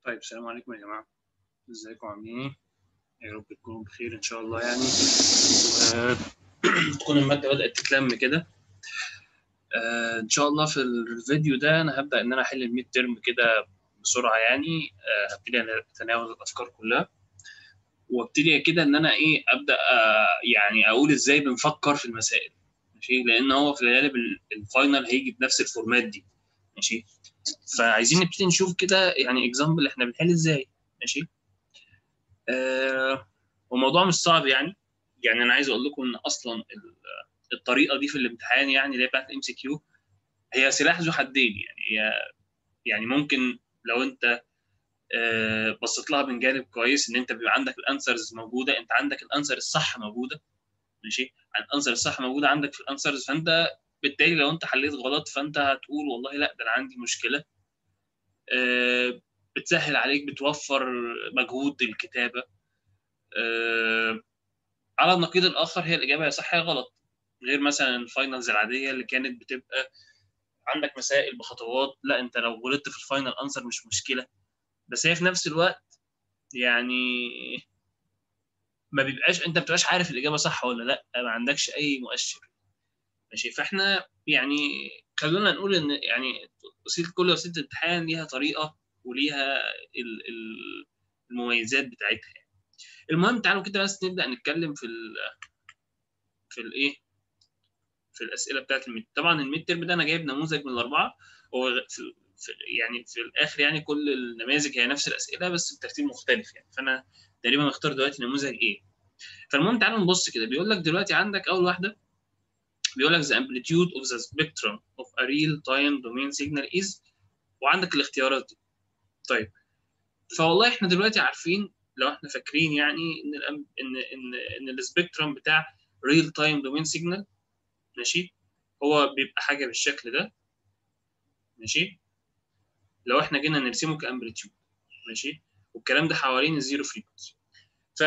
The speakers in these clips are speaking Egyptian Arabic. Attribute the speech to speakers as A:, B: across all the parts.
A: طيب السلام عليكم يا جماعة ازيكم عاملين ايه؟ يا رب تكونوا بخير ان شاء الله يعني وتكون المادة بدأت تتلم كده آه، ان شاء الله في الفيديو ده انا هبدأ ان انا احل الميد ترم كده بسرعة يعني آه، هبتدي اتناول الافكار كلها وابتدي كده ان انا ايه ابدا آه، يعني اقول ازاي بنفكر في المسائل ماشي لان هو في الغالب ال- الفاينل هيجي بنفس الفورمات دي ماشي فعايزين نبتدي نشوف كده يعني اكزامبل احنا بنحل ازاي ماشي آه وموضوع مش صعب يعني يعني انا عايز اقول لكم ان اصلا ال- الطريقه دي في الامتحان يعني اللي هي بتاعت الام سي كيو هي سلاح ذو حدين يعني هي يعني ممكن لو انت آه، بصيت لها من جانب كويس ان انت بيبقى عندك الانسرز موجوده انت عندك الانسر الصح موجوده ماشي الانسر الصح موجوده عندك في الانسرز فانت بالتالي لو انت حليت غلط فانت هتقول والله لا ده انا عندي مشكله آه، بتسهل عليك بتوفر مجهود الكتابه آه، على النقيض الاخر هي الاجابه يا صح يا غلط غير مثلا الفاينلز العاديه اللي كانت بتبقى عندك مسائل بخطوات لا انت لو غلطت في الفاينل انسر مش مشكله بس هي في نفس الوقت يعني ما بيبقاش انت ما بتبقاش عارف الاجابه صح ولا لا ما عندكش اي مؤشر ماشي فاحنا يعني خلونا نقول ان يعني وسيله كل وسيله امتحان ليها طريقه وليها ال- ال- المميزات بتاعتها يعني. المهم تعالوا كده بس نبدا نتكلم في ال في الايه في الاسئله بتاعت الميد طبعا الميد ترم ده انا جايب نموذج من الاربعه هو في في يعني في الاخر يعني كل النماذج هي نفس الاسئله بس بترتيب مختلف يعني فانا تقريبا مختار دلوقتي نموذج ايه فالمهم تعالوا نبص كده بيقول لك دلوقتي عندك اول واحده بيقول لك the amplitude of the spectrum of a real time domain signal is وعندك الاختيارات دي طيب فوالله احنا دلوقتي عارفين لو احنا فاكرين يعني ان الأم... ان ان ان السبيكترم بتاع real time domain signal ماشي هو بيبقى حاجه بالشكل ده ماشي لو احنا جينا نرسمه كامبليتيود ماشي والكلام ده حوالين الزيرو فريكونسي ف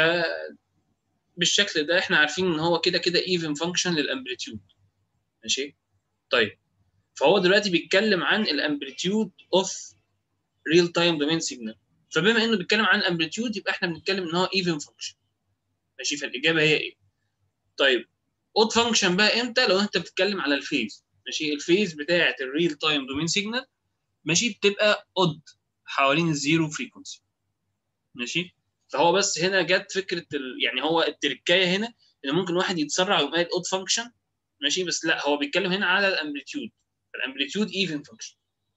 A: بالشكل ده احنا عارفين ان هو كده كده ايفن فانكشن للامبليتيود ماشي طيب فهو دلوقتي بيتكلم عن الامبليتيود اوف ريل تايم دومين سيجنال فبما انه بيتكلم عن الامبليتيود يبقى احنا بنتكلم ان هو ايفن فانكشن ماشي فالاجابه هي ايه طيب اود فانكشن بقى امتى لو انت بتتكلم على الفيز ماشي الفيز بتاعه الريل تايم دومين سيجنال ماشي بتبقى اود حوالين الزيرو فريكونسي ماشي فهو بس هنا جت فكره ال... يعني هو التركايه هنا ان ممكن واحد يتسرع ويقوم قايل اود فانكشن ماشي بس لا هو بيتكلم هنا على الامبليتيود الامبليتيود ايفن فانكشن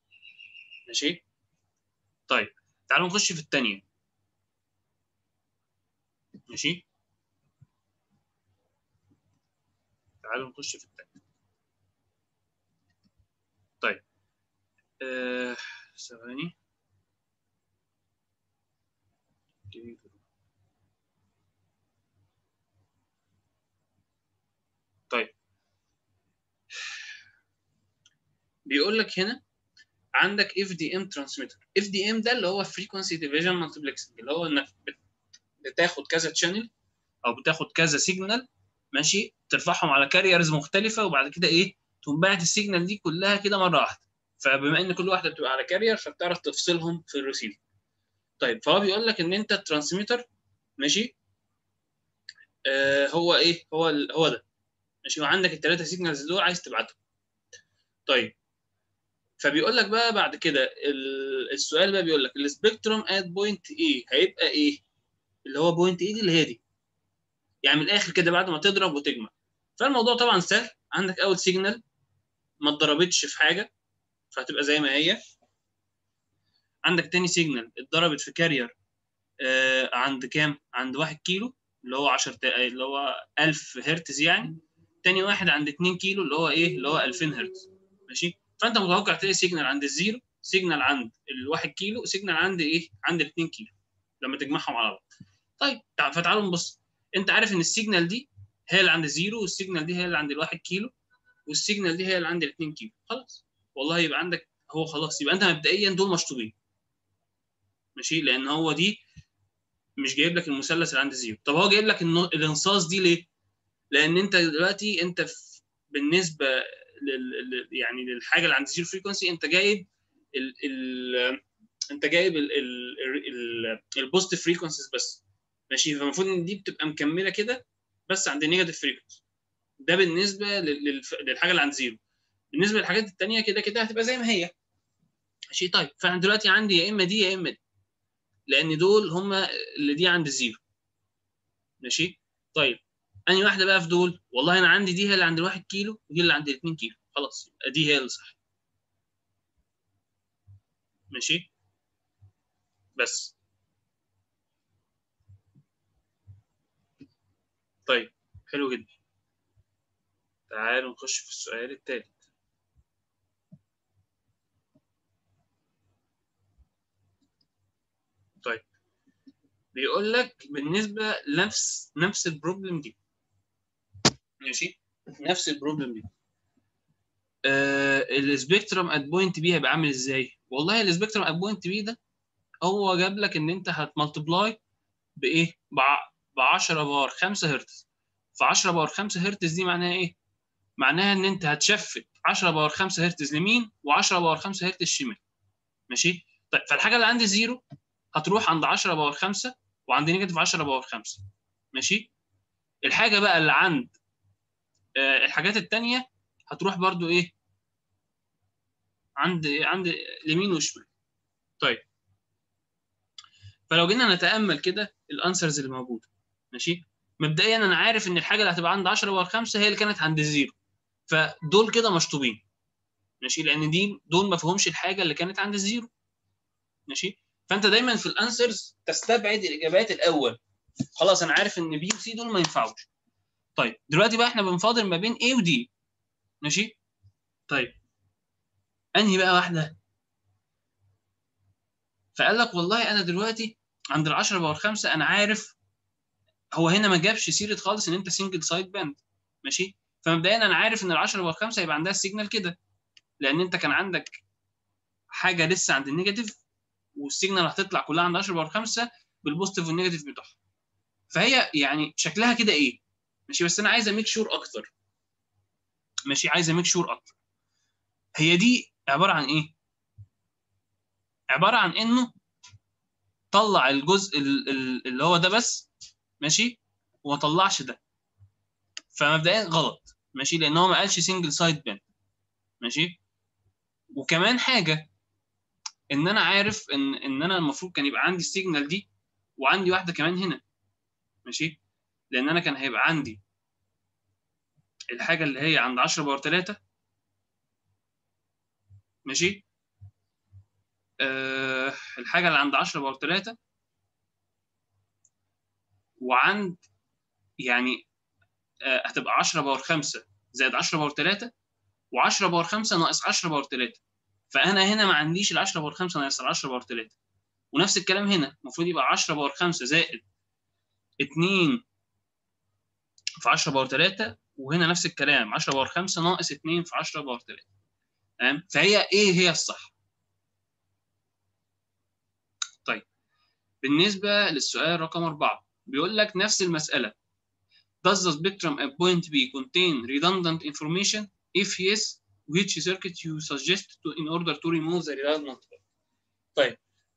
A: ماشي طيب تعالوا نخش في الثانيه ماشي تعالوا نخش في الثانيه طيب آه، ثواني طيب بيقول لك هنا عندك اف دي ام ترانسميتر اف دي ام ده اللي هو فريكونسي ديفيجن مالتيبلكسنج اللي هو انك بت- بتاخد كذا تشانل او بتاخد كذا سيجنال ماشي ترفعهم على كاريرز مختلفه وبعد كده ايه تقوم باعت السيجنال دي كلها كده مره واحده فبما ان كل واحده بتبقى على كارير فبتعرف تفصلهم في الريسيفر طيب فهو بيقول لك ان انت الترانسميتر ماشي آه هو ايه هو ال- هو ده ماشي وعندك الثلاثه سيجنالز دول عايز تبعتهم طيب فبيقول لك بقى بعد كده ال- السؤال بقى بيقول لك السبيكتروم ات بوينت ايه هيبقى ايه اللي هو بوينت ايه دي اللي هي دي يعني من الاخر كده بعد ما تضرب وتجمع فالموضوع طبعا سهل عندك اول سيجنال ما اتضربتش في حاجه فهتبقى زي ما هي عندك تاني سيجنال اتضربت في كارير آه عند كام عند 1 كيلو اللي هو 10 تا- اللي هو 1000 هرتز يعني تاني واحد عند 2 كيلو اللي هو ايه اللي هو 2000 هرتز ماشي فانت متوقع تلاقي سيجنال عند الزيرو سيجنال عند ال1 كيلو سيجنال عند ايه عند ال 2 كيلو لما تجمعهم على بعض طيب تع- فتعالوا نبص انت عارف ان السيجنال دي هي اللي عند الزيرو والسيجنال دي هي اللي عند الواحد كيلو والسيجنال دي هي اللي عند الاتنين كيلو خلاص والله يبقى عندك هو خلاص يبقى انت مبدئيا دول مشطوبين ماشي لان هو دي مش جايب لك المثلث اللي عند الزيرو طب هو جايب لك النو- الانصاص دي ليه؟ لان انت دلوقتي انت في بالنسبه لل... لل- يعني للحاجه اللي عند الزيرو فريكونسي انت جايب ال... ال... انت جايب البوزيتيف فريكونسيز بس ماشي فالمفروض ان دي بتبقى مكمله كده بس عند النيجاتيف فريكونسي ده بالنسبه لل- للف- للحاجه اللي عند زيرو بالنسبه للحاجات التانيه كده كده هتبقى زي ما هي ماشي طيب فانا دلوقتي عندي يا اما دي يا اما دي لان دول هم اللي دي عند الزيرو ماشي طيب انهي واحده بقى في دول والله انا عندي دي هي اللي عند الواحد كيلو ودي اللي عند الاتنين كيلو خلاص يبقى دي هي اللي صح ماشي بس طيب حلو جدا تعالوا نخش في السؤال التالت طيب بيقول لك بالنسبه لنفس نفس البروبلم دي ماشي نفس البروبلم دي آه السبيكترم ات بوينت بي هيبقى عامل ازاي والله السبيكترم ات بوينت بي ده هو جاب لك ان انت هتملتبلاي بايه ب 10 بار 5 هرتز ف 10 بار 5 هرتز دي معناها ايه معناها ان انت هتشفت 10 باور 5 هرتز لمين و10 باور 5 هرتز شمال ماشي طيب فالحاجه اللي عندي زيرو هتروح عند 10 باور 5 وعند نيجاتيف 10 باور 5 ماشي الحاجه بقى اللي عند آه الحاجات التانية هتروح برضو ايه عند عند اليمين والشمال طيب فلو جينا نتامل كده الانسرز اللي موجوده ماشي مبدئيا انا عارف ان الحاجه اللي هتبقى عند 10 باور 5 هي اللي كانت عند الزيرو فدول كده مشطوبين ماشي لان دي دول ما فيهمش الحاجه اللي كانت عند الزيرو ماشي فانت دايما في الانسرز تستبعد الاجابات الاول خلاص انا عارف ان بي وسي دول ما ينفعوش طيب دلوقتي بقى احنا بنفاضل ما بين A ودي ماشي طيب انهي بقى واحده فقال لك والله انا دلوقتي عند ال 10 باور 5 انا عارف هو هنا ما جابش سيره خالص ان انت سنجل سايد باند ماشي فمبدئيا انا عارف ان ال 10 باور 5 هيبقى عندها السيجنال كده لان انت كان عندك حاجه لسه عند النيجاتيف والسيجنال هتطلع كلها عند 10 باور 5 بالبوزيتيف والنيجاتيف بتوعها فهي يعني شكلها كده ايه ماشي بس انا عايز اميك شور اكتر ماشي عايز اميك شور اكتر هي دي عباره عن ايه عباره عن انه طلع الجزء اللي هو ده بس ماشي وما طلعش ده فمبدئيا غلط ماشي لان هو ما قالش سنجل سايد باند ماشي وكمان حاجه ان انا عارف ان ان انا المفروض كان يبقى عندي السيجنال دي وعندي واحده كمان هنا ماشي لان انا كان هيبقى عندي الحاجه اللي هي عند 10 باور 3 ماشي أه الحاجه اللي عند 10 باور 3 وعند يعني أه هتبقى 10 باور 5 زائد 10 باور 3 و10 باور 5 ناقص 10 باور 3 فانا هنا ما عنديش ال 10 باور 5 ناقص ال 10 باور 3 ونفس الكلام هنا المفروض يبقى 10 باور 5 زائد 2 في 10 باور 3 وهنا نفس الكلام 10 باور 5 ناقص 2 في 10 باور 3 تمام فهي ايه هي الصح طيب بالنسبه للسؤال رقم 4 بيقول لك نفس المساله Does the spectrum at point B contain redundant information? If yes, which circuit you suggest to in order to remove the redundant طيب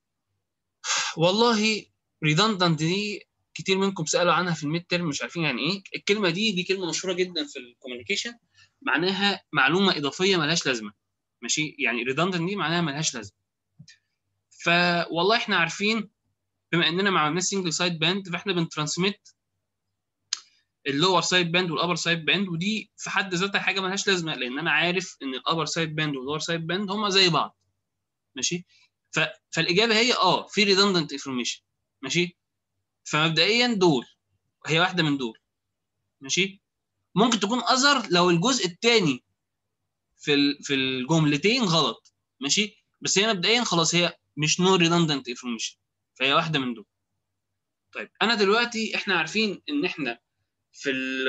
A: والله redundant دي كتير منكم سالوا عنها في الميد تيرم مش عارفين يعني ايه الكلمه دي دي كلمه مشهوره جدا في الكوميونيكيشن معناها معلومه اضافيه ملهاش لازمه ماشي يعني redundant دي معناها ملهاش لازمه فوالله احنا عارفين بما اننا ما عملناش سنجل سايد باند فاحنا بنترانسميت اللور سايد باند والابر سايد باند ودي في حد ذاتها حاجه ملهاش لازمه لان انا عارف ان الابر سايد باند واللور سايد باند هما زي بعض ماشي ف... فالاجابه هي اه في ريدندنت انفورميشن ماشي فمبدئيا دول هي واحده من دول ماشي ممكن تكون اذر لو الجزء الثاني في ال... في الجملتين غلط ماشي بس هي مبدئيا خلاص هي مش نو ريدندنت انفورميشن فهي واحده من دول طيب انا دلوقتي احنا عارفين ان احنا في ال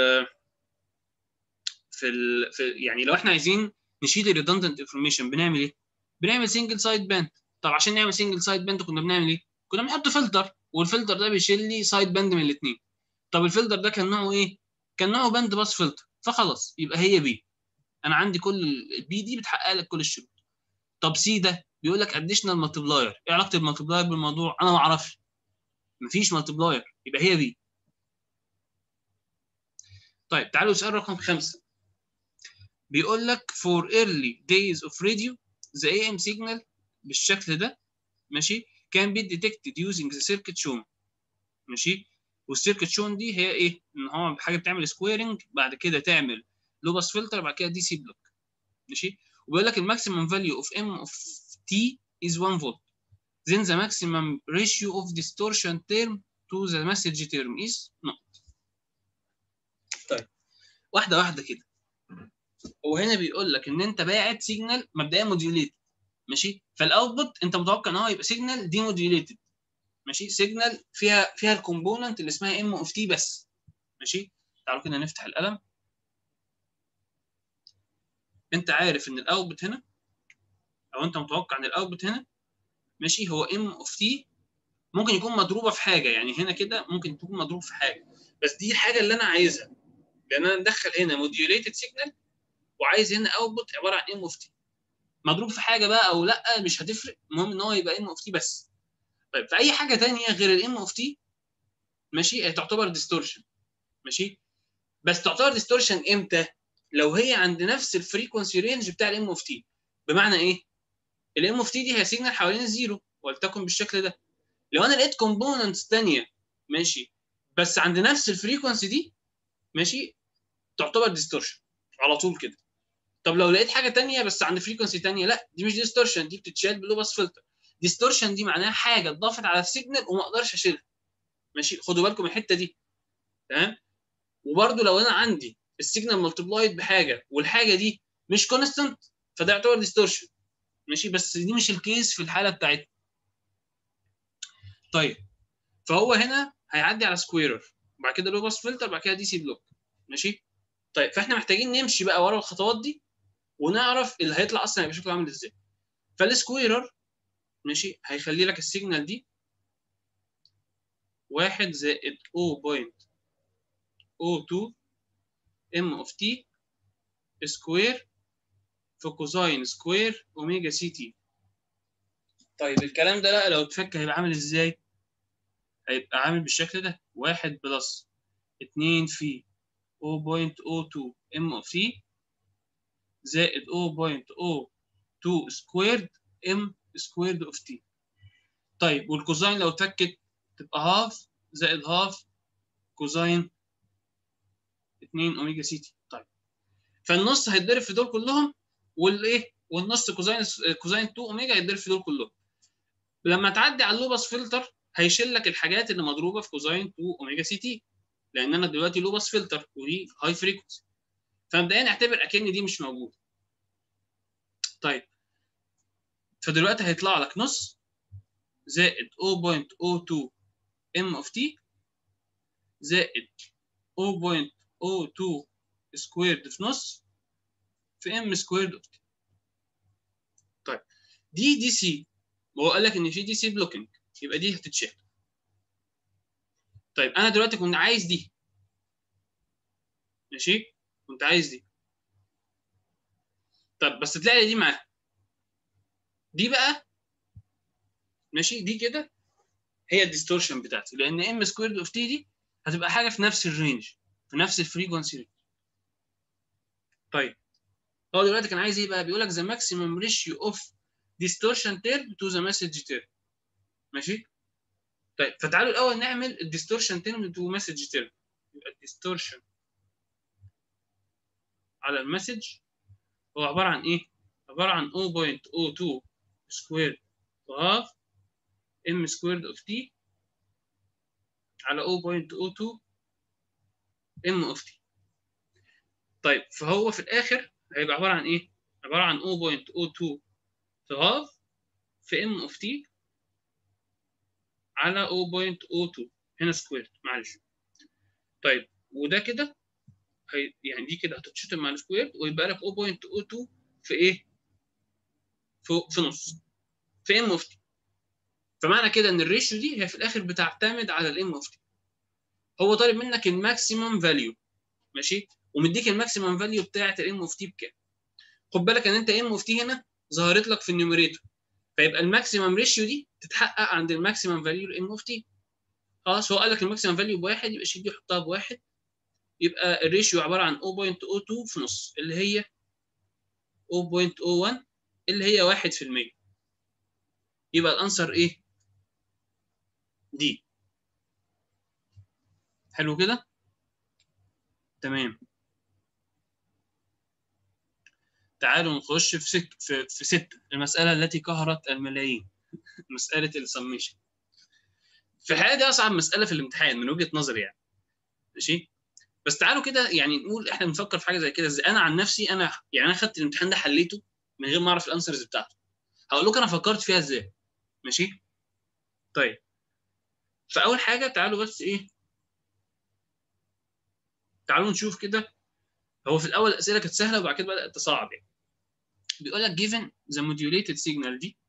A: في ال في يعني لو احنا عايزين نشيل الريدندنت انفورميشن بنعمل ايه؟ بنعمل سنجل سايد باند طب عشان نعمل سنجل سايد باند كنا بنعمل ايه؟ كنا بنحط فلتر والفلتر ده بيشيل لي سايد باند من الاثنين طب الفلتر ده كان نوعه ايه؟ كان نوعه باند باس فلتر فخلاص يبقى هي بي انا عندي كل البي دي بتحقق لك كل الشروط طب سي ده بيقول لك اديشنال مالتبلاير ايه علاقه المالتبلاير بالموضوع انا ما اعرفش مفيش مالتبلاير يبقى هي دي طيب تعالوا سؤال رقم خمسة بيقول لك for early days of radio the AM signal بالشكل ده ماشي can be detected using the circuit shown ماشي والسيركت شون دي هي ايه؟ ان هو حاجه بتعمل سكويرنج بعد كده تعمل لو باس فلتر بعد كده دي سي بلوك ماشي وبيقول لك الماكسيمم فاليو اوف ام اوف تي is 1 volt then the maximum ratio of distortion term to the message term is not طيب واحده واحده كده هو هنا بيقول لك ان انت باعت سيجنال مبدئيا موديوليتد ماشي فالاوتبوت انت متوقع ان هو يبقى سيجنال دي موديوليتد ماشي سيجنال فيها فيها الكومبوننت اللي اسمها ام اوف تي بس ماشي تعالوا كده نفتح القلم انت عارف ان الاوتبوت هنا او انت متوقع ان الاوتبوت هنا ماشي هو ام اوف تي ممكن يكون مضروبه في حاجه يعني هنا كده ممكن تكون مضروب في حاجه بس دي الحاجه اللي انا عايزها لان انا مدخل هنا موديوليتد سيجنال وعايز هنا اوتبوت عباره عن ام اوف تي مضروب في حاجه بقى او لا مش هتفرق المهم ان هو يبقى ام اوف تي بس طيب في اي حاجه ثانيه غير الام اوف تي ماشي هي تعتبر ديستورشن ماشي بس تعتبر ديستورشن امتى لو هي عند نفس الفريكونسي رينج بتاع الام اوف تي بمعنى ايه الام اوف تي دي هي سيجنال حوالين الزيرو ولتكن بالشكل ده لو انا لقيت كومبوننتس ثانيه ماشي بس عند نفس الفريكونسي دي ماشي تعتبر ديستورشن على طول كده طب لو لقيت حاجه ثانيه بس عند فريكونسي ثانيه لا دي مش ديستورشن دي بتتشال بلو باس فلتر ديستورشن دي معناها حاجه اتضافت على السيجنال وما اقدرش اشيلها ماشي خدوا بالكم من الحته دي تمام وبرده لو انا عندي السيجنال ملتبلايد بحاجه والحاجه دي مش كونستنت فده يعتبر ديستورشن ماشي بس دي مش الكيس في الحاله بتاعتنا طيب فهو هنا هيعدي على سكويرر وبعد كده لو باس فلتر بعد كده دي سي بلوك ماشي طيب فاحنا محتاجين نمشي بقى ورا الخطوات دي ونعرف اللي هيطلع اصلا هيبقى شكله عامل ازاي فالسكويرر ماشي هيخلي لك السيجنال دي واحد زائد 0.02 ام اوف تي سكوير في كوزاين سكوير اوميجا سي تي طيب الكلام ده لا لو اتفك هيبقى عامل ازاي؟ هيبقى عامل بالشكل ده واحد بلس اتنين في 0.02 ام اوف تي زائد 0.02 سكويرد ام سكويرد اوف تي طيب والكوزاين لو اتفكت تبقى هاف زائد هاف كوزاين 2 اوميجا سي تي طيب فالنص هيتضرب في دول كلهم والايه والنص كوزاين كوزاين 2 اوميجا هيتضرب في دول كلهم لما تعدي على اللوباس فلتر هيشيل لك الحاجات اللي مضروبه في كوزاين 2 اوميجا سي تي لان انا دلوقتي لوباس فلتر ودي هاي فريكونسي فمبدئيا اعتبر اكن دي مش موجوده طيب فدلوقتي هيطلع لك نص زائد 0.02 ام اوف تي زائد 0.02 سكويرد في نص في ام سكويرد اوف تي طيب دي دي سي وهو قال لك ان في دي سي بلوكينج يبقى دي هتتشال طيب انا دلوقتي كنت عايز دي ماشي كنت عايز دي طب بس تلاقي دي معاها دي بقى ماشي دي كده هي الديستورشن بتاعتي لان ام سكويرد اوف تي دي هتبقى حاجه في نفس الرينج في نفس الفريكونسي رينج طيب هو دلوقتي كان عايز ايه بقى بيقول لك ذا ماكسيمم ريشيو اوف ديستورشن تيرم تو ذا مسج تيرم ماشي طيب فتعالوا الاول نعمل الديستورشن تيرم تو مسج تيرم يبقى الديستورشن على المسج هو عباره عن ايه عباره عن 0.02 سكوير هاف ام سكويرد اوف تي على 0.02 ام اوف تي طيب فهو في الاخر هيبقى عباره عن ايه عباره عن 0.02 في هاف في ام اوف تي على 0.02 هنا سكوير معلش طيب وده كده هي يعني دي كده هتتشتم مع السكوير ويبقى لك 0.02 في ايه؟ في, في نص في ام اوف تي فمعنى كده ان الريشيو دي هي في الاخر بتعتمد على الام اوف تي هو طالب منك الماكسيمم فاليو ماشي ومديك الماكسيمم فاليو بتاعه الام اوف تي بكام خد بالك ان انت ام اوف تي هنا ظهرت لك في النيوميريتور فيبقى الماكسيمم ريشيو دي تتحقق عند الماكسيمم فاليو ام اوف تي خلاص هو قال لك الماكسيمم فاليو بواحد يبقى شيل دي حطها بواحد يبقى الريشيو عباره عن 0.02 في نص اللي هي 0.01 اللي هي 1% يبقى الانسر ايه؟ دي حلو كده؟ تمام تعالوا نخش في سك في, في ستة المسألة التي قهرت الملايين مسألة السميشن في الحقيقة دي أصعب مسألة في الامتحان من وجهة نظري يعني ماشي بس تعالوا كده يعني نقول احنا بنفكر في حاجة زي كده ازاي أنا عن نفسي أنا يعني أنا خدت الامتحان ده حليته من غير ما أعرف الأنسرز بتاعته هقول لكم أنا فكرت فيها ازاي ماشي طيب فأول حاجة تعالوا بس إيه تعالوا نشوف كده هو في الاول الاسئله كانت سهله وبعد كده بدات تصعب يعني بيقول لك given the modulated signal دي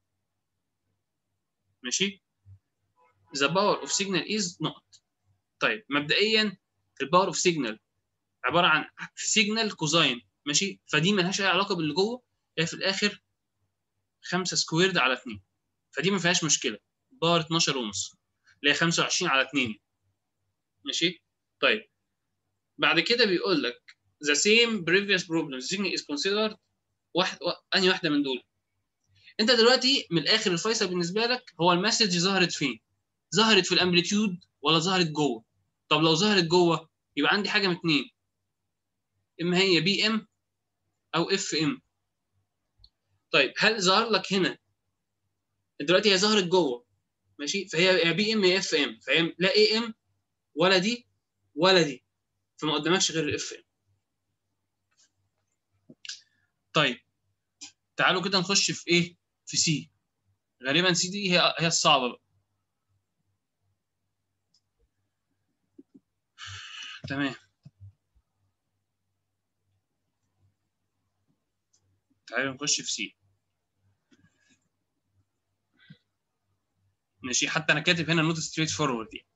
A: ماشي the power of signal is not طيب مبدئيا الباور اوف سيجنال عباره عن سيجنال كوزاين ماشي فدي ملهاش اي علاقه باللي جوه هي في الاخر 5 سكويرد على 2 فدي ما فيهاش مشكله باور 12 ونص اللي هي 25 على 2 ماشي طيب بعد كده بيقول لك the same previous problem signal is considered واحد انهي واحده من دول انت دلوقتي من الاخر الفيصل بالنسبه لك هو المسج ظهرت فين ظهرت في الامبليتيود ولا ظهرت جوه طب لو ظهرت جوه يبقى عندي حاجه من اتنين اما هي بي ام او اف ام طيب هل ظهر لك هنا دلوقتي هي ظهرت جوه ماشي فهي يا بي ام يا اف ام فهي لا اي ام ولا دي ولا دي فما قدامكش غير الاف ام طيب تعالوا كده نخش في ايه في سي غالبا سي دي هي هي الصعبه بقى تمام تعالوا نخش في سي ماشي حتى انا كاتب هنا نوت ستريت فورورد يعني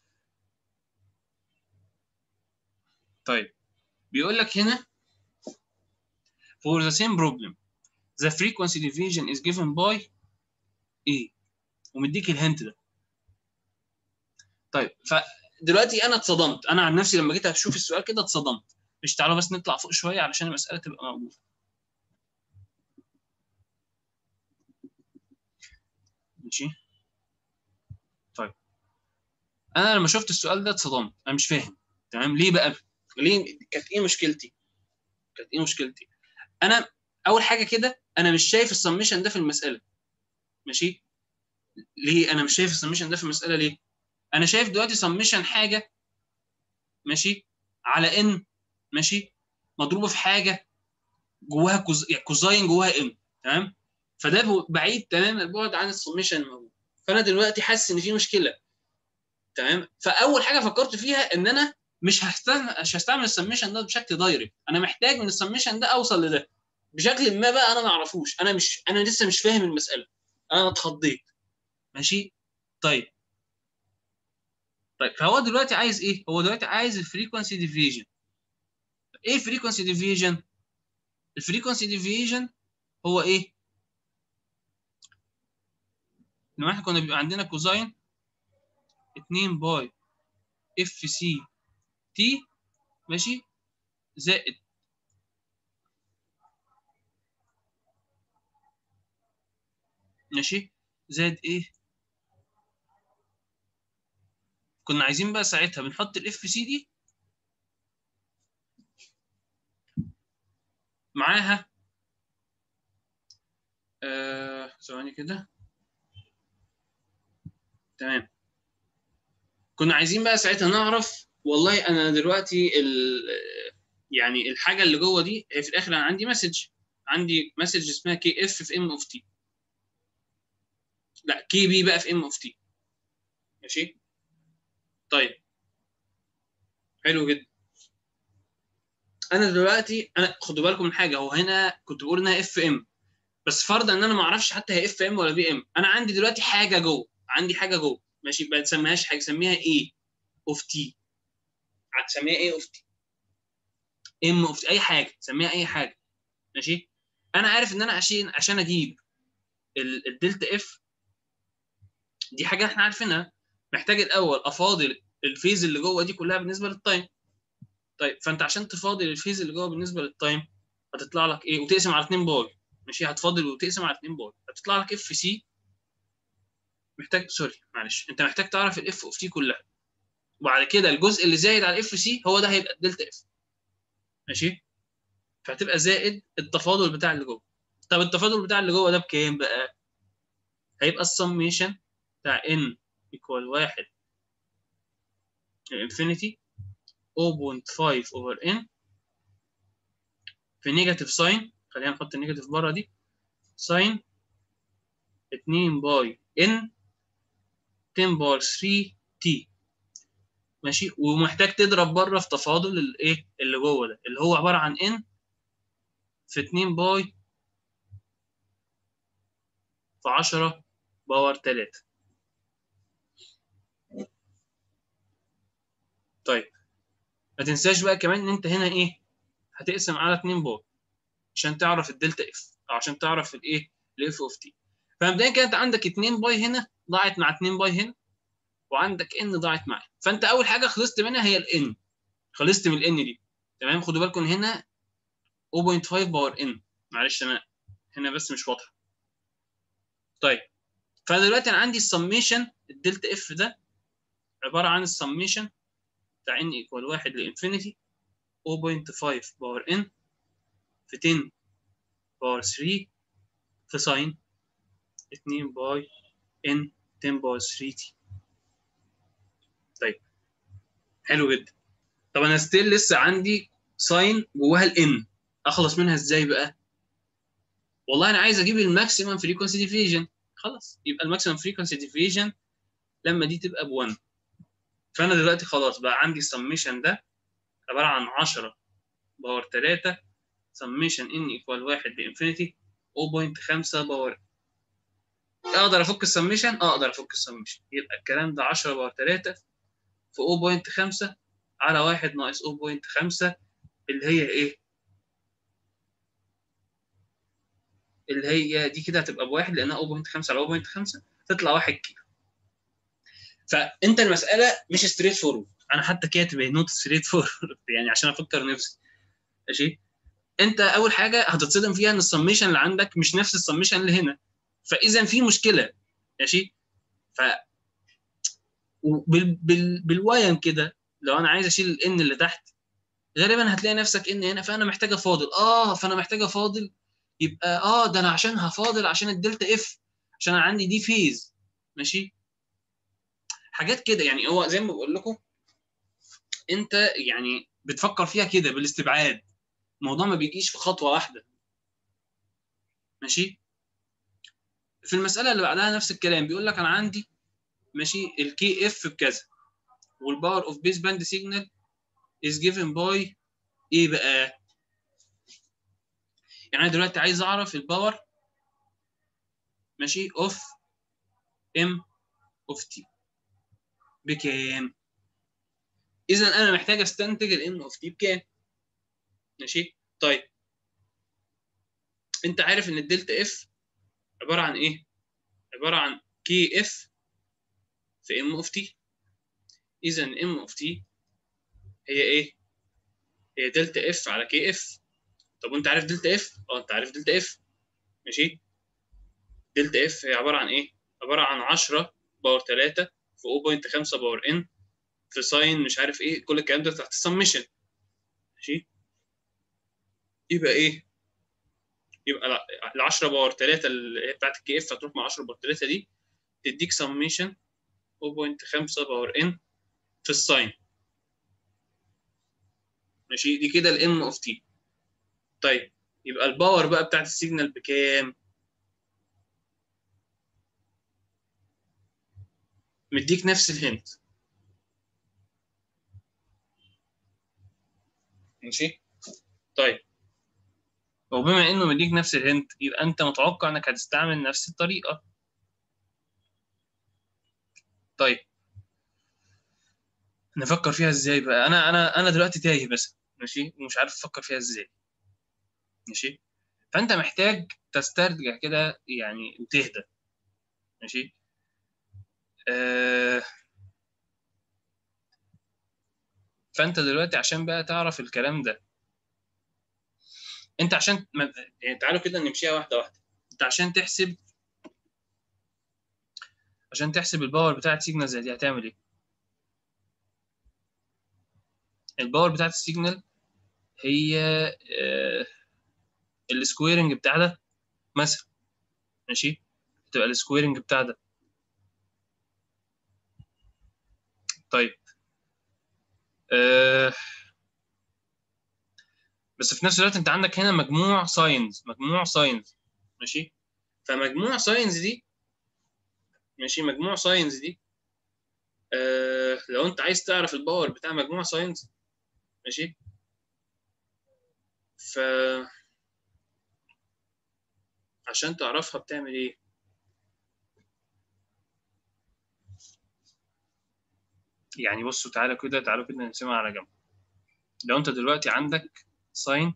A: طيب بيقول لك هنا for the same problem the frequency division is given by ايه ومديك الهنت ده طيب فدلوقتي انا اتصدمت انا عن نفسي لما جيت اشوف السؤال كده اتصدمت مش تعالوا بس نطلع فوق شويه علشان المساله تبقى موجوده ماشي طيب انا لما شفت السؤال ده اتصدمت انا مش فاهم تمام ليه بقى ليه كانت ايه مشكلتي كانت ايه مشكلتي انا اول حاجه كده انا مش شايف السميشن ده في المساله ماشي ليه انا مش شايف السميشن ده في المساله ليه انا شايف دلوقتي سميشن حاجه ماشي على ان ماشي مضروبه في حاجه جواها كوز... يعني كوزاين جواها ان تمام فده بعيد تمام البعد عن السميشن الموجود فانا دلوقتي حاسس ان في مشكله تمام فاول حاجه فكرت فيها ان انا مش هستعمل مش هستعمل السميشن ده بشكل دايركت انا محتاج من السميشن ده اوصل لده بشكل ما بقى انا ما اعرفوش انا مش انا لسه مش فاهم المساله انا اتخضيت ماشي طيب طيب فهو دلوقتي عايز ايه هو دلوقتي عايز الفريكونسي ديفيجن ايه الفريكونسي ديفيجن الفريكونسي ديفيجن هو ايه لما احنا كنا بيبقى عندنا كوزاين 2 باي اف سي تي ماشي زائد ماشي زائد ايه كنا عايزين بقى ساعتها بنحط الاف سي دي معاها آه ثواني كده تمام كنا عايزين بقى ساعتها نعرف والله انا دلوقتي ال يعني الحاجه اللي جوه دي هي في الاخر انا عندي مسج عندي مسج اسمها كي اف في ام اوف تي لا كي بي بقى في ام اوف تي ماشي طيب حلو جدا انا دلوقتي انا خدوا بالكم من حاجه هو هنا كنت بقول انها اف ام بس فرضا ان انا ما اعرفش حتى هي اف ام ولا بي ام انا عندي دلوقتي حاجه جوه عندي حاجه جوه ماشي ما تسميهاش حاجه سميها ايه اوف تي هتسميها ايه اوف تي ام اوف تي اي حاجه سميها اي حاجه ماشي انا عارف ان انا عشان عشان اجيب ال- الدلتا اف دي حاجه احنا عارفينها محتاج الاول افاضل الفيز اللي جوه دي كلها بالنسبه للتايم طيب فانت عشان تفاضل الفيز اللي جوه بالنسبه للتايم هتطلع لك ايه وتقسم على 2 باي ماشي هتفاضل وتقسم على 2 باي هتطلع لك اف سي محتاج سوري معلش انت محتاج تعرف الاف اوف تي كلها وبعد كده الجزء اللي زايد على الاف سي هو ده هيبقى الدلتا اف ماشي فهتبقى زائد التفاضل بتاع اللي جوه طب التفاضل بتاع اللي جوه ده بكام بقى هيبقى السميشن بتاع n equal 1 الانفينيتي 0.5 over n في نيجاتيف ساين خلينا نحط النيجاتيف بره دي ساين 2 باي n 10 باور 3 t ماشي ومحتاج تضرب بره في تفاضل الايه اللي جوه ده اللي هو عباره عن n في 2 باي في 10 باور 3 طيب ما تنساش بقى كمان ان انت هنا ايه هتقسم على 2 باي عشان تعرف الدلتا اف او عشان تعرف الايه الاف اوف تي فمبدئيا كده انت عندك 2 باي هنا ضاعت مع 2 باي هنا وعندك ان ضاعت معاك فانت اول حاجه خلصت منها هي الان خلصت من الان دي تمام خدوا بالكم هنا 0.5 باور ان معلش انا هنا بس مش واضحه طيب فدلوقتي انا عندي السميشن الدلتا اف ده عباره عن السميشن بتاع ان ايكوال 1 لانفينيتي 0.5 باور ان في 10 باور 3 في ساين 2 باي ان 10 باور 3 تي طيب حلو جدا طب انا ستيل لسه عندي ساين جواها الان اخلص منها ازاي بقى والله انا عايز اجيب الماكسيمم فريكونسي ديفيجن خلاص يبقى الماكسيمم فريكونسي ديفيجن لما دي تبقى ب 1 فانا دلوقتي خلاص بقى عندي السميشن ده عباره عن 10 باور 3 سميشن ان ايكوال 1 لانفينيتي 0.5 باور اقدر افك السميشن اقدر افك السميشن يبقى الكلام ده 10 باور 3 في 0.5 على 1 ناقص 0.5 اللي هي ايه؟ اللي هي دي كده هتبقى بواحد لانها 0.5 على 0.5 تطلع 1 كيلو. فانت المساله مش ستريت فورورد انا حتى كاتب نوت ستريت فورورد يعني عشان افكر نفسي ماشي انت اول حاجه هتتصدم فيها ان السميشن اللي عندك مش نفس السميشن اللي هنا فاذا في مشكله ماشي ف وبال... بال... بالويم كده لو انا عايز اشيل الان اللي تحت غالبا هتلاقي نفسك ان هنا فانا محتاج افاضل اه فانا محتاج افاضل يبقى اه ده انا عشان هفاضل عشان الدلتا اف عشان انا عندي دي فيز ماشي حاجات كده يعني هو زي ما بقول لكم انت يعني بتفكر فيها كده بالاستبعاد الموضوع ما بيجيش في خطوه واحده ماشي في المساله اللي بعدها نفس الكلام بيقول لك انا عندي ماشي الكي اف بكذا والباور اوف بيس باند سيجنال is given by ايه بقى؟ يعني انا دلوقتي عايز اعرف الباور ماشي اوف ام اوف تي بكام؟ اذا انا محتاج استنتج الام اوف تي بكام؟ ماشي؟ طيب انت عارف ان الدلتا اف عباره عن ايه؟ عباره عن كي اف في ام اوف تي اذا ام اوف تي هي ايه؟ هي دلتا اف على كي اف طب وانت عارف دلتا اف؟ اه انت عارف دلتا اف ماشي؟ دلتا اف هي عباره عن ايه؟ عباره عن 10 باور 3 في 0.5 باور ان في ساين مش عارف ايه كل الكلام ده تحت السمشن ماشي؟ يبقى ايه؟ يبقى ال 10 باور 3 اللي هي بتاعت الكي اف هتروح مع 10 باور 3 دي تديك سميشن 0.5 باور ان في الساين ماشي دي كده الام اوف تي طيب يبقى الباور بقى بتاعت السيجنال بكام مديك نفس الهنت ماشي طيب وبما انه مديك نفس الهنت يبقى انت متوقع انك هتستعمل نفس الطريقه طيب نفكر فيها ازاي بقى انا انا انا دلوقتي تايه بس ماشي ومش عارف افكر فيها ازاي ماشي فانت محتاج تسترجع كده يعني وتهدى ماشي آه فانت دلوقتي عشان بقى تعرف الكلام ده انت عشان ما... يعني تعالوا كده نمشيها واحده واحده انت عشان تحسب عشان تحسب الباور بتاعت سيجنال زي دي هتعمل ايه الباور بتاعت السيجنال هي آه السكويرنج بتاع ده مثلا ماشي تبقى السكويرنج بتاع ده طيب أه بس في نفس الوقت انت عندك هنا مجموع ساينز مجموع ساينز ماشي فمجموع ساينز دي ماشي مجموع ساينز دي أه لو انت عايز تعرف الباور بتاع مجموع ساينز ماشي ف عشان تعرفها بتعمل ايه يعني بصوا تعالى كده تعالوا كده نقسمها على جنب لو انت دلوقتي عندك ساين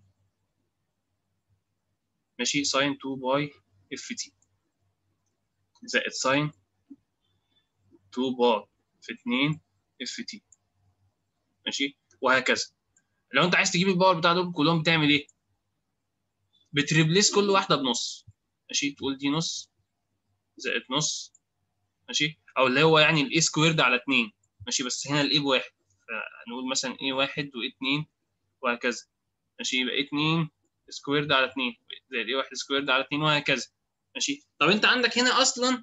A: ماشي ساين 2 باي اف تي زائد ساين 2 باي في 2 اف تي ماشي وهكذا لو انت عايز تجيب الباور بتاع دول كلهم بتعمل ايه بتريبليس كل واحده بنص ماشي تقول دي نص زائد نص ماشي او اللي هو يعني الاي سكويرد على 2 ماشي بس هنا الاي بواحد فنقول مثلا ايه واحد وايه 2 وهكذا ماشي يبقى 2 سكويرد على 2 زائد ايه واحد سكويرد على 2 وهكذا ماشي طب انت عندك هنا اصلا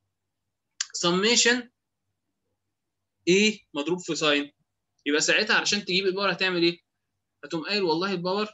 A: سميشن ايه مضروب في ساين يبقى ساعتها علشان تجيب الباور هتعمل ايه؟ هتقوم قايل والله الباور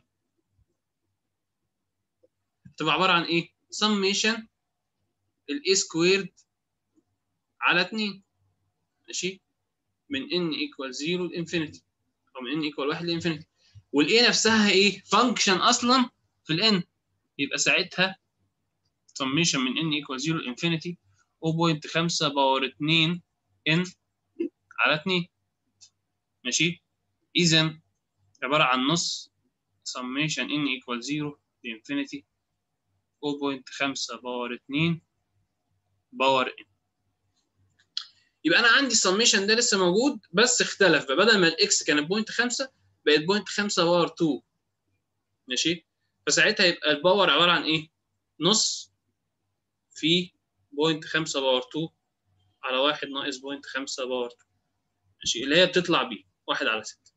A: تبقى عباره عن ايه؟ سميشن الاي سكويرد على 2 ماشي من n equal 0 لانفينيتي او من n equal 1 لانفينيتي والاي نفسها ايه؟ فانكشن اصلا في الان يبقى ساعتها سميشن من n equal 0 لانفينيتي 0.5 باور 2 n على 2 ماشي اذا عباره عن نص سميشن n equal 0 لانفينيتي 0.5 باور 2 باور n يبقى انا عندي السميشن ده لسه موجود بس اختلف بقى بدل ما الاكس كانت بوينت 5 بقت بوينت 5 باور 2 ماشي فساعتها يبقى الباور عباره عن ايه؟ نص في بوينت 5 باور 2 على 1 ناقص بوينت 5 باور 2 ماشي اللي هي بتطلع بيه 1 على 6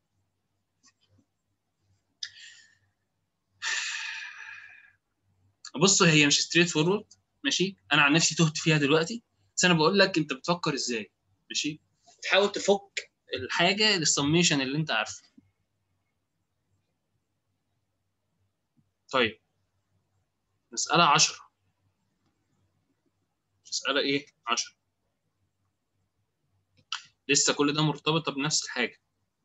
A: بصوا هي مش ستريت فورورد ماشي انا عن نفسي تهت فيها دلوقتي بس انا بقول لك انت بتفكر ازاي ماشي تحاول تفك الحاجه للسميشن اللي انت عارفه طيب مسألة 10 مسألة إيه؟ 10 لسه كل ده مرتبطة بنفس الحاجة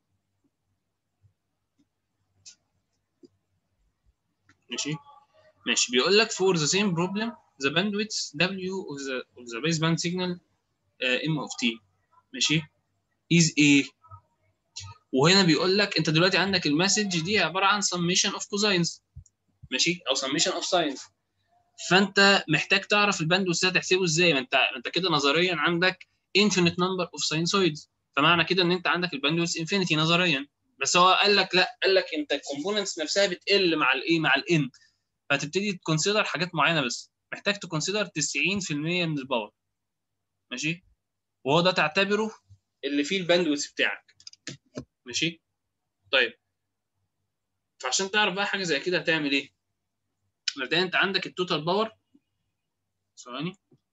A: ماشي ماشي بيقول لك for the same problem the bandwidth W of the of the baseband signal uh, M of T ماشي is A وهنا بيقول لك انت دلوقتي عندك المسج دي عباره عن summation of cosines ماشي او summation of sines فانت محتاج تعرف الباندويث ده تحسبه ازاي ما انت انت كده نظريا عندك infinite number of sinusoids فمعنى كده ان انت عندك الباندويث انفينيتي نظريا بس هو قال لك لا قال لك انت الكومبوننتس نفسها بتقل مع الايه مع الان فهتبتدي تكونسيدر حاجات معينه بس محتاج تكونسيدر 90% من الباور ماشي وهو ده تعتبره اللي فيه الباندويث بتاعك ماشي طيب فعشان تعرف بقى حاجه زي كده هتعمل ايه مبدئيا انت عندك التوتال باور ثواني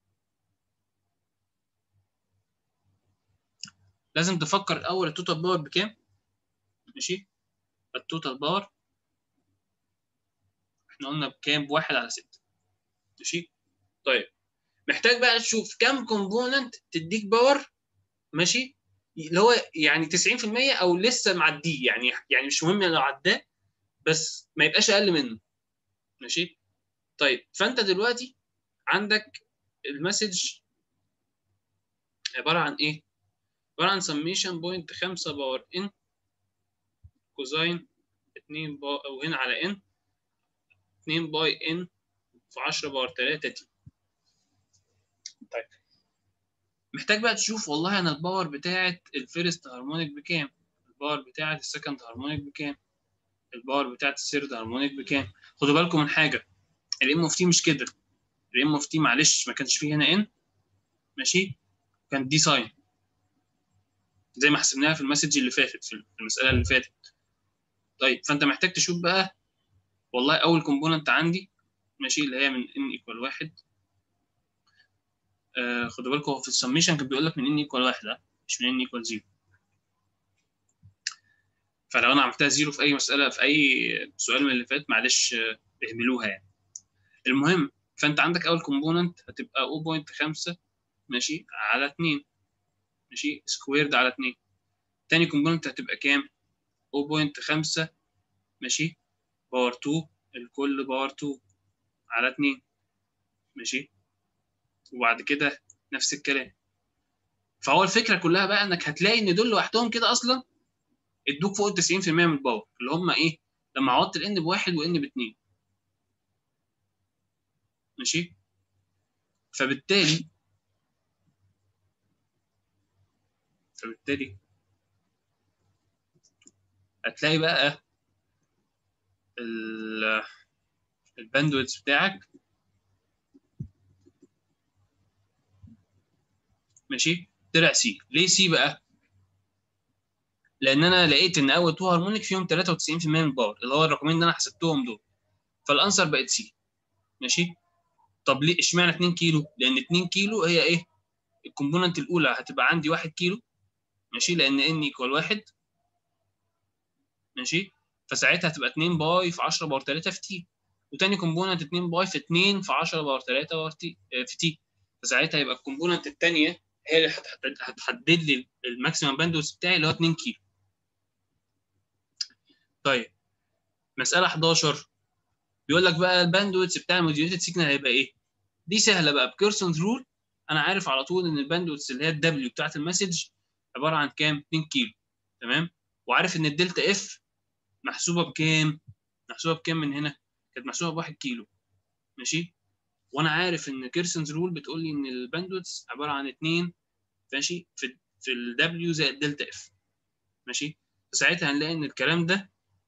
A: لازم تفكر الاول التوتال باور بكام ماشي التوتال باور احنا قلنا بكام بواحد على ستة ماشي طيب محتاج بقى تشوف كام كومبوننت تديك باور ماشي اللي هو يعني 90% او لسه معديه يعني يعني مش مهم لو عداه بس ما يبقاش اقل منه ماشي طيب فانت دلوقتي عندك المسج عباره عن ايه عباره عن سميشن بوينت 5 باور ان كوزاين 2 باي او هنا على ان 2 باي ان في 10 باور 3 تي طيب محتاج بقى تشوف والله انا الباور بتاعه الفيرست هارمونيك بكام الباور بتاعه السكند هارمونيك بكام الباور بتاعه الثيرد هارمونيك بكام خدوا بالكم من حاجه الام اوف تي مش كده الام اوف تي معلش ما كانش فيه هنا ان ماشي كان دي ساين زي ما حسبناها في المسج اللي فاتت في المساله اللي فاتت طيب فانت محتاج تشوف بقى والله اول كومبوننت عندي ماشي اللي هي من ان ايكوال واحد آه خدوا بالكم هو في السميشن كان بيقول لك من ان ايكوال واحد مش من ان ايكوال زيرو فلو انا عملتها زيرو في اي مساله في اي سؤال من اللي فات معلش آه اهملوها يعني المهم فانت عندك اول كومبوننت هتبقى 0.5 ماشي على 2 ماشي سكويرد على 2 تاني كومبوننت هتبقى كام 0.5 ماشي باور 2 الكل باور 2 على 2 ماشي وبعد كده نفس الكلام فهو الفكره كلها بقى انك هتلاقي ان دول لوحدهم كده اصلا ادوك فوق ال 90% من الباور اللي هم ايه لما عوضت الان بواحد وان باتنين ماشي فبالتالي فبالتالي هتلاقي بقى الباندويتس بتاعك ماشي طلع سي ليه سي بقى لان انا لقيت ان اول تو هارمونيك فيهم 93% من الباور اللي هو الرقمين اللي انا حسبتهم دول فالانسر بقت سي ماشي طب ليه اشمعنى 2 كيلو لان 2 كيلو هي ايه الكومبوننت الاولى هتبقى عندي 1 كيلو ماشي لان ان ايكوال 1 ماشي فساعتها هتبقى 2 باي في 10 باور 3 في تي وتاني كومبوننت 2 باي في 2 في 10 باور 3 باور تي في تي فساعتها يبقى الكومبوننت الثانيه هي اللي هتحدد لي الماكسيمم باندوث بتاعي اللي هو 2 كيلو طيب مساله 11 بيقول لك بقى الباندويث بتاع الموديوليتد سيجنال هيبقى ايه دي سهله بقى بكيرسونز رول انا عارف على طول ان الباندويث اللي هي الدبليو بتاعت المسج عباره عن كام 2 كيلو تمام وعارف ان الدلتا اف محسوبه بكام محسوبه بكام من هنا كانت محسوبه ب 1 كيلو ماشي وانا عارف ان كيرسونز رول بتقول لي ان الباندويث عباره عن 2 ماشي في في الدبليو زائد دلتا اف ماشي فساعتها هنلاقي ان الكلام ده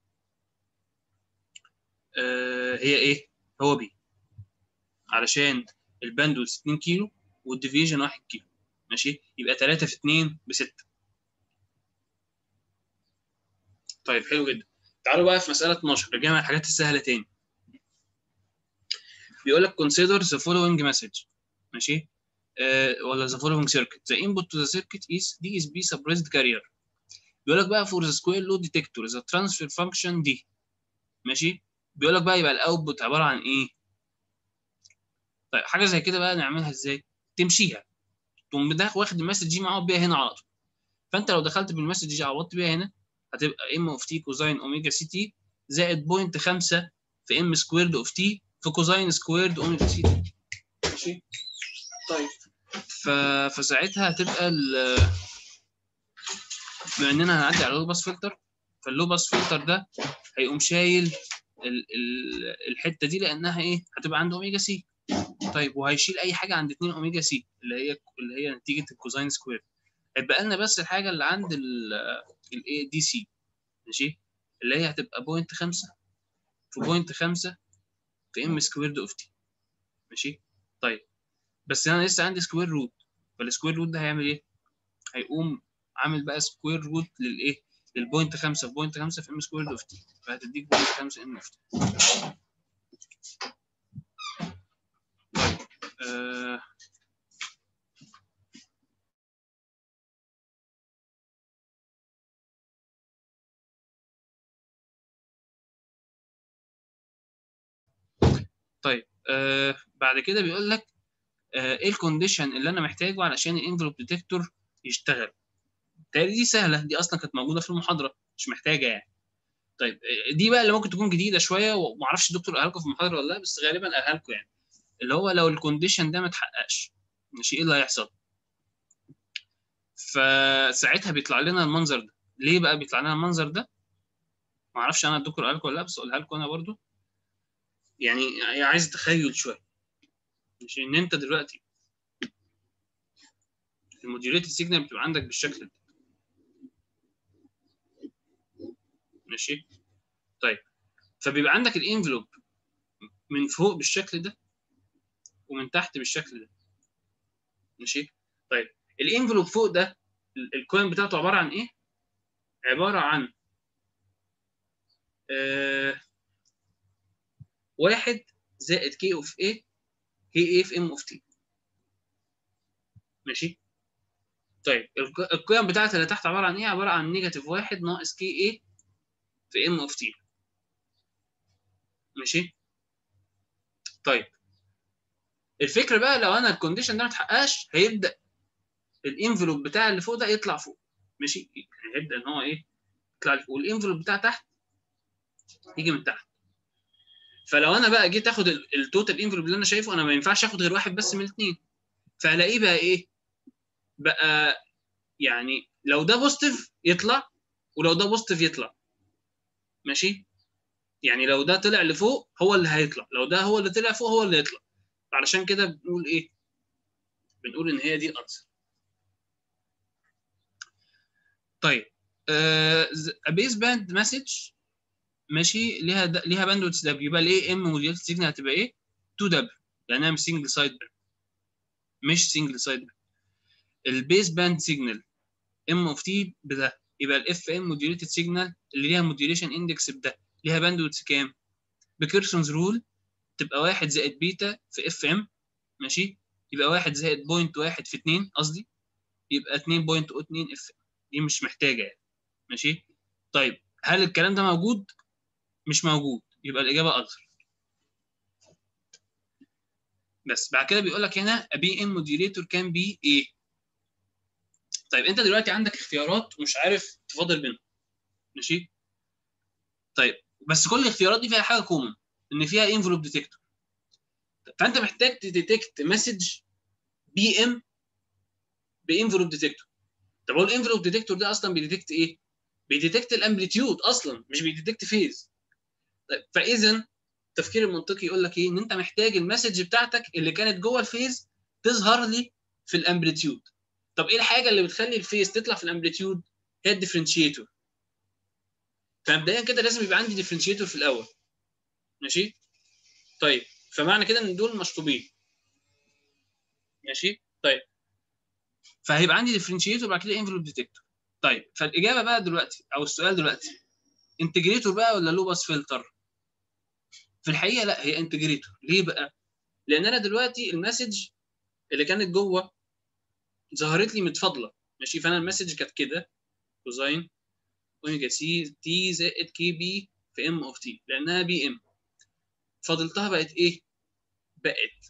A: آه هي ايه هو بي علشان الباندويث 2 كيلو والديفيجن 1 كيلو ماشي يبقى 3 في 2 ب 6 طيب حلو جدا تعالوا بقى في مساله 12 رجعنا الحاجات السهله تاني بيقول لك consider the following message ماشي آه ولا the following circuit the input to the circuit is DSP suppressed carrier بيقول لك بقى for the square load detector the transfer function دي ماشي بيقول لك بقى يبقى الاوتبوت عباره عن ايه طيب حاجه زي كده بقى نعملها ازاي تمشيها تقوم ده واخد المسج دي معوض بيها هنا على طول فانت لو دخلت بالمسج دي عوضت بيها هنا هتبقى ام اوف تي كوزاين اوميجا سي تي زائد بوينت 5 في ام سكويرد اوف تي في كوزاين سكويرد اوميجا سي تي ماشي طيب ف... فساعتها هتبقى ال بما اننا هنعدي على اللو باس فلتر فاللو باس فلتر ده هيقوم شايل ال... ال... الحته دي لانها ايه هتبقى عند اوميجا سي طيب وهيشيل اي حاجه عند 2 اوميجا سي اللي هي اللي هي نتيجه الكوزاين سكوير هيبقى لنا بس الحاجه اللي عند الاي دي سي ماشي اللي هي هتبقى بوينت 5 في بوينت 5 في ام سكويرد اوف تي ماشي طيب بس انا لسه عندي سكوير روت فالسكوير روت ده هيعمل ايه هيقوم عامل بقى سكوير روت للايه للبوينت 5 في بوينت 5 في ام سكويرد اوف تي فهتديك بوينت 5 ام اوف تي آه طيب آه بعد كده بيقول لك آه ايه الكونديشن اللي انا محتاجه علشان الانفلوب ديتكتور يشتغل دي سهله دي اصلا كانت موجوده في المحاضره مش محتاجه يعني طيب دي بقى اللي ممكن تكون جديده شويه ومعرفش الدكتور قالها لكم في المحاضره ولا لا بس غالبا قالها لكم يعني اللي هو لو الكونديشن ده ما اتحققش ماشي ايه اللي هيحصل فساعتها بيطلع لنا المنظر ده ليه بقى بيطلع لنا المنظر ده ما اعرفش انا الدكتور قال لكم ولا لا بس اقولها لكم انا برضو يعني عايز تخيل شويه مش ان انت دلوقتي الموديوليتد سيجنال بتبقى عندك بالشكل ده ماشي طيب فبيبقى عندك الانفلوب من فوق بالشكل ده ومن تحت بالشكل ده ماشي طيب الانفلوب فوق ده الكوين بتاعته عباره عن ايه عباره عن آه واحد زائد كي اوف ايه كي ايه في ام اوف تي ماشي طيب القيم بتاعتها اللي تحت عباره عن ايه عباره عن نيجاتيف واحد ناقص كي ايه في ام اوف تي ماشي طيب الفكره بقى لو انا الكونديشن ده ما اتحققش هيبدا الانفلوب بتاع اللي فوق ده يطلع فوق ماشي يعني هيبدا ان هو ايه يطلع لفوق والانفلوب بتاع تحت يجي من تحت فلو انا بقى جيت اخد التوتال انفلوب اللي انا شايفه انا ما ينفعش اخد غير واحد بس من الاثنين فهلاقيه بقى ايه بقى يعني لو ده بوزيتيف يطلع ولو ده بوزيتيف يطلع ماشي يعني لو ده طلع لفوق هو اللي هيطلع لو ده هو اللي طلع فوق هو اللي يطلع علشان كده بنقول ايه بنقول ان هي دي الانسر طيب بيس باند مسج ماشي ليها د... ليها باندويث دبليو يبقى الاي ام موديوليتد سيجنال هتبقى ايه 2 دبليو لانها مش سنجل سايد باند مش سنجل سايد باند البيس باند سيجنال ام اوف تي بده يبقى الاف ام موديوليتد سيجنال اللي ليها موديوليشن اندكس بده ليها باندويث كام بكيرسونز رول تبقى 1 زائد بيتا في اف ام ماشي يبقى 1 زائد بوينت 1 في 2 قصدي يبقى 2.02 اف دي مش محتاجه يعني ماشي طيب هل الكلام ده موجود مش موجود يبقى الاجابه اكثر بس بعد كده بيقول لك هنا a بي ام موديوليتور كان بي ايه طيب انت دلوقتي عندك اختيارات ومش عارف تفاضل بينهم ماشي طيب بس كل الاختيارات دي فيها حاجه كومن ان فيها انفلوب ديتكتور فانت محتاج تديتكت مسج بي ام بانفلوب ديتكتور طب هو الانفلوب ديتكتور ده اصلا بيديتكت ايه؟ بيديتكت الامبليتيود اصلا مش بيديتكت فيز طيب فاذا التفكير المنطقي يقول لك ايه؟ ان انت محتاج المسج بتاعتك اللي كانت جوه الفيز تظهر لي في الامبليتيود طب ايه الحاجه اللي بتخلي الفيز تطلع في الامبليتيود؟ هي الديفرنشيتور فمبدئيا كده لازم يبقى عندي ديفرنشيتور في الاول ماشي طيب فمعنى كده ان دول مشطوبين ماشي طيب فهيبقى عندي ديفرنشيتور وبعد كده انفلوب ديتكتور طيب فالاجابه بقى دلوقتي او السؤال دلوقتي انتجريتور بقى ولا لوباس فلتر في الحقيقه لا هي انتجريتور ليه بقى لان انا دلوقتي المسج اللي كانت جوه ظهرت لي متفاضله ماشي فانا المسج كانت كده كوزاين اوميجا سي تي زائد كي بي في ام اوف تي لانها بي ام فاضلتها بقت ايه بقت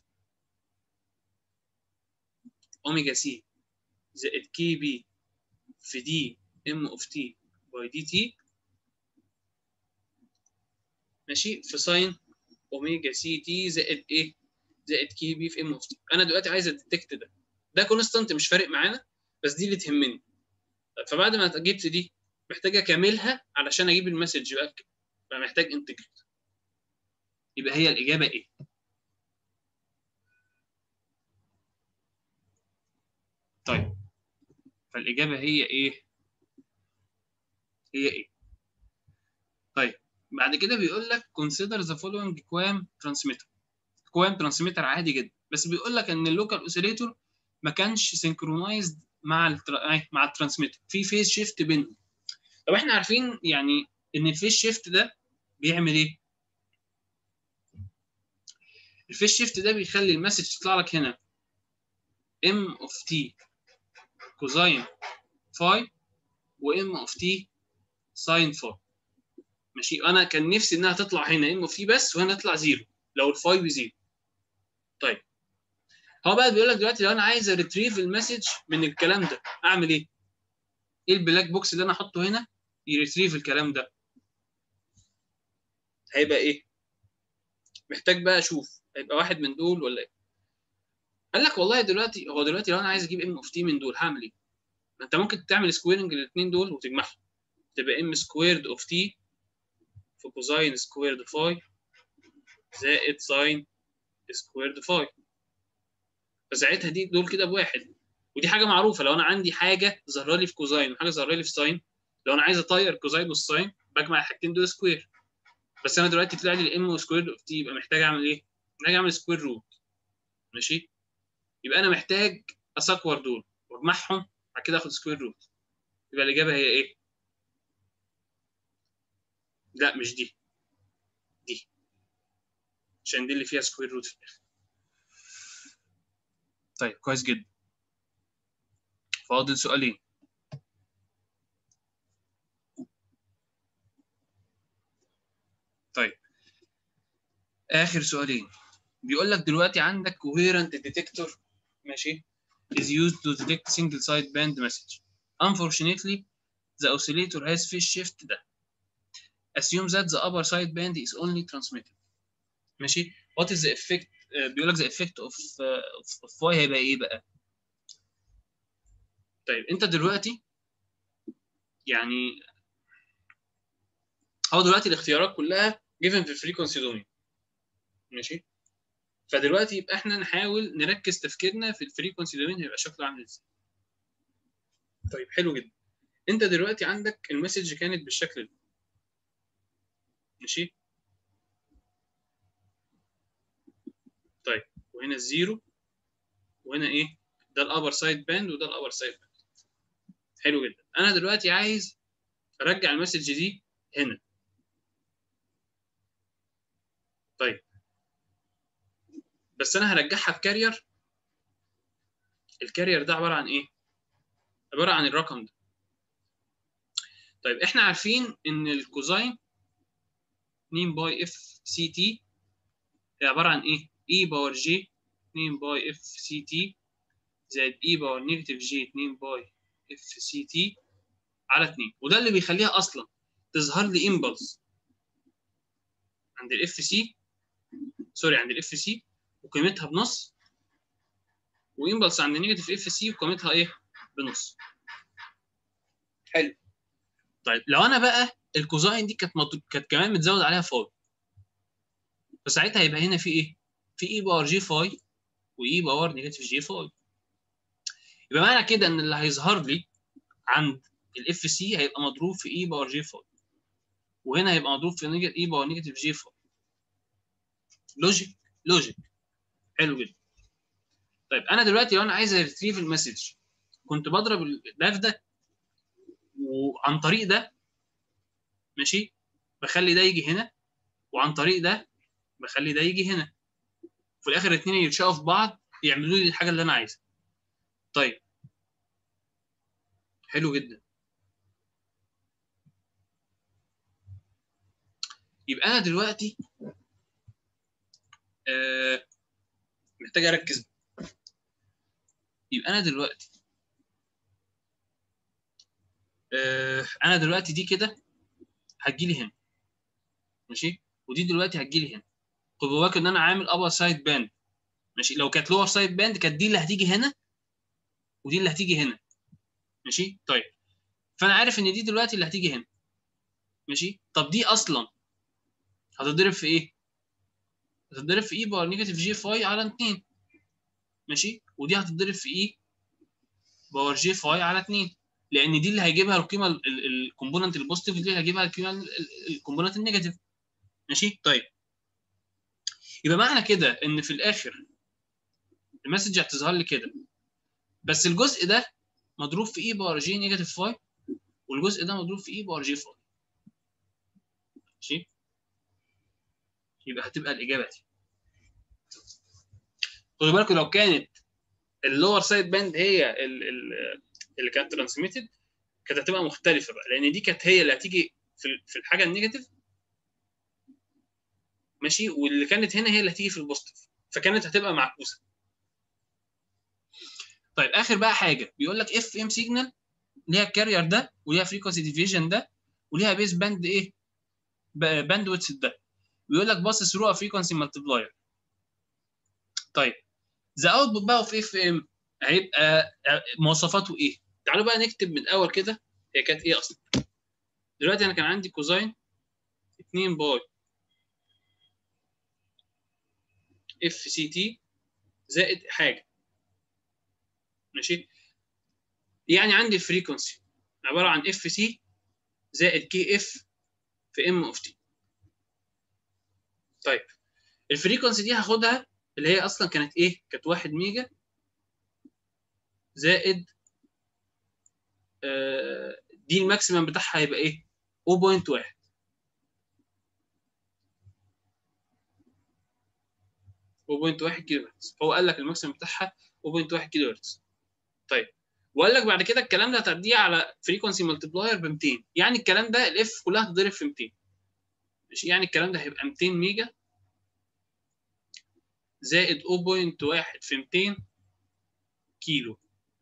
A: اوميجا سي زائد كي بي في دي ام اوف تي باي دي تي ماشي في ساين اوميجا سي تي زائد ايه زائد كي بي في ام اوف تي انا دلوقتي عايز اديتكت ده ده كونستانت مش فارق معانا بس دي اللي تهمني فبعد ما جبت دي محتاج اكملها علشان اجيب المسج بقى فمحتاج انتجريت يبقى هي الاجابه ايه طيب فالاجابه هي ايه هي ايه طيب بعد كده بيقول لك consider the following QAM transmitter QAM transmitter عادي جدا بس بيقول لك ان اللوكال اوسيليتور ما كانش سينكرونايزد مع التر... مع الترانسميتر في فيز شيفت بينهم طب احنا عارفين يعني ان الفيز شيفت ده بيعمل ايه الفيز شيفت ده بيخلي المسج تطلع لك هنا ام اوف تي كوزاين فاي وام اوف تي ساين فاي ماشي انا كان نفسي انها تطلع هنا ام اوف تي بس وهنا تطلع زيرو لو الفاي بزيرو طيب هو بقى بيقول لك دلوقتي لو انا عايز اريتريف المسج من الكلام ده اعمل ايه؟ ايه البلاك بوكس اللي انا احطه هنا يريتريف الكلام ده؟ هيبقى ايه؟ محتاج بقى اشوف هيبقى واحد من دول ولا ايه؟ قال لك والله دلوقتي هو دلوقتي لو انا عايز اجيب ام اوف تي من دول هعمل ايه؟ ما انت ممكن تعمل سكويرنج الاثنين دول وتجمعهم تبقى ام سكويرد اوف تي في كوزاين سكويرد فاي زائد ساين سكويرد فاي فساعتها دي دول كده بواحد ودي حاجه معروفه لو انا عندي حاجه ظاهره لي في كوزاين وحاجه ظاهره لي في ساين لو انا عايز اطير الكوزاين والساين بجمع الحاجتين دول سكوير بس انا دلوقتي طلع لي الام سكوير اوف تي يبقى محتاج اعمل ايه؟ محتاج اعمل سكوير روت ماشي؟ يبقى انا محتاج اسكور دول واجمعهم بعد كده اخد سكوير روت يبقى الاجابه هي ايه؟ لا مش دي دي عشان دي اللي فيها سكوير روت في الاخر طيب كويس جدا فاضل سؤالين طيب اخر سؤالين بيقول لك دلوقتي عندك coherent detector ماشي is used to detect single side band message unfortunately the oscillator has phase shift ده assume that the upper side band is only transmitted ماشي what is the effect uh, بيقول لك the effect of uh, of, of y هيبقى ايه بقى طيب انت دلوقتي يعني هو دلوقتي الاختيارات كلها given في الفريكونسي دومين ماشي فدلوقتي يبقى احنا نحاول نركز تفكيرنا في الفريكونسي دومين هيبقى شكله عامل ازاي طيب حلو جدا انت دلوقتي عندك المسج كانت بالشكل ده ماشي طيب وهنا الزيرو وهنا ايه ده الابر سايد باند وده الابر سايد باند حلو جدا انا دلوقتي عايز ارجع المسج دي هنا طيب بس انا هرجعها بكارير الكارير ده عباره عن ايه عباره عن الرقم ده طيب احنا عارفين ان الكوزاين 2 باي اف سي تي هي عباره عن ايه اي باور جي 2 باي اف سي تي زائد اي باور نيجاتيف جي 2 باي اف سي تي على 2 وده اللي بيخليها اصلا تظهر لي امبلس عند الاف سي سوري عند الاف سي وقيمتها بنص وامبلس عند نيجاتيف اف سي وقيمتها ايه بنص حلو طيب لو انا بقى الكوزاين دي كانت مط... كانت كمان متزود عليها فاي فساعتها هيبقى هنا في ايه في اي باور جي فاي واي باور نيجاتيف جي فاي يبقى معنى كده ان اللي هيظهر لي عند الاف سي هيبقى مضروب في اي باور جي فاي وهنا هيبقى مضروب في نيجاتيف اي باور نيجاتيف جي فاي لوجيك لوجيك حلو جدا طيب انا دلوقتي لو انا عايز اريتريف المسج كنت بضرب ده في ده وعن طريق ده ماشي بخلي ده يجي هنا وعن طريق ده بخلي ده يجي هنا في الاخر الاثنين يتشقوا في بعض يعملوا لي الحاجه اللي انا عايزها طيب حلو جدا يبقى انا دلوقتي آه محتاج اركز يبقى انا دلوقتي آه انا دلوقتي دي كده هتجيلي هنا ماشي ودي دلوقتي هتجيلي هنا خد بالك ان انا عامل ابر سايد باند ماشي لو كانت لور سايد باند كانت دي اللي هتيجي هنا ودي اللي هتيجي هنا ماشي طيب فانا عارف ان دي دلوقتي اللي هتيجي هنا ماشي طب دي اصلا هتتضرب في ايه هتتضرب في اي باور نيجاتيف جي فاي على 2 ماشي ودي هتتضرب في اي باور جي فاي على 2 لان دي اللي هيجيبها القيمه الكومبوننت البوزيتيف ودي اللي هيجيبها القيمه الكومبوننت النيجاتيف ماشي طيب يبقى معنى كده ان في الاخر المسج هتظهر لي كده بس الجزء ده مضروب في اي باور جي نيجاتيف 5 والجزء ده مضروب في اي باور جي 5 ماشي يبقى هتبقى الاجابه دي خدوا بالكم لو كانت اللور سايد باند هي اللي كانت ترانسميتد كانت هتبقى مختلفه بقى لان دي كانت هي اللي هتيجي في الحاجه النيجاتيف ماشي واللي كانت هنا هي اللي هتيجي في البوزيتيف فكانت هتبقى معكوسه طيب اخر بقى حاجه بيقول لك اف ام سيجنال ليها الكارير ده وليها فريكونسي ديفيجن ده وليها بيس باند ايه باند ويتس ده بيقول لك باص ثرو فريكونسي مالتبلاير طيب ذا اوتبوت بقى في اف ام هيبقى مواصفاته ايه تعالوا بقى نكتب من الاول كده هي كانت ايه اصلا دلوقتي انا كان عندي كوزاين 2 باي اف سي تي زائد حاجه ماشي يعني عندي الفريكونسي عباره عن اف سي زائد كي اف في ام اوف تي طيب الفريكونسي دي هاخدها اللي هي اصلا كانت ايه كانت 1 ميجا زائد آه، دي الماكسيمم بتاعها هيبقى ايه 0.1 0.1 كيلو هرتز هو قال لك الماكسيمم بتاعها 0.1 كيلو هرتز طيب وقال لك بعد كده الكلام ده هتديه على فريكونسي ملتبلاير ب 200 يعني الكلام ده الاف كلها هتضرب في 200 ماشي يعني الكلام ده هيبقى 200 ميجا زائد 0.1 في 200 كيلو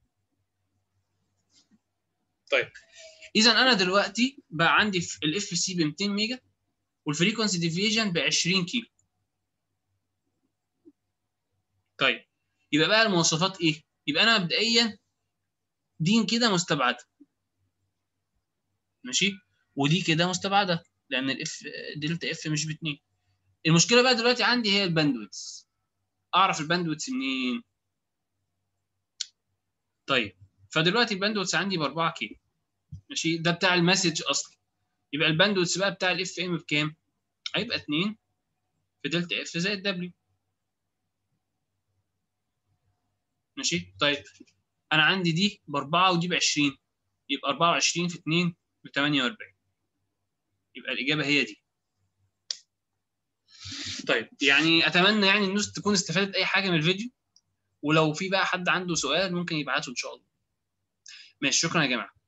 A: طيب اذا انا دلوقتي بقى عندي الاف سي ب 200 ميجا والفريكونسي ديفيجن ب 20 كيلو طيب يبقى بقى المواصفات ايه يبقى انا مبدئيا دي كده مستبعده ماشي ودي كده مستبعده لان الاف دلتا اف مش باتنين المشكله بقى دلوقتي عندي هي الباندويتس اعرف الباندويتس منين طيب فدلوقتي الباندويتس عندي ب 4 كيلو ماشي ده بتاع المسج اصلا يبقى الباندويتس بقى بتاع الاف ام بكام هيبقى 2 في دلتا اف زائد دبليو ماشي طيب انا عندي دي ب 4 ودي ب 20 يبقى 24 في 2 ب 48 يبقى الاجابه هي دي طيب يعني اتمنى يعني الناس تكون استفادت اي حاجه من الفيديو ولو في بقى حد عنده سؤال ممكن يبعته ان شاء الله ماشي شكرا يا جماعه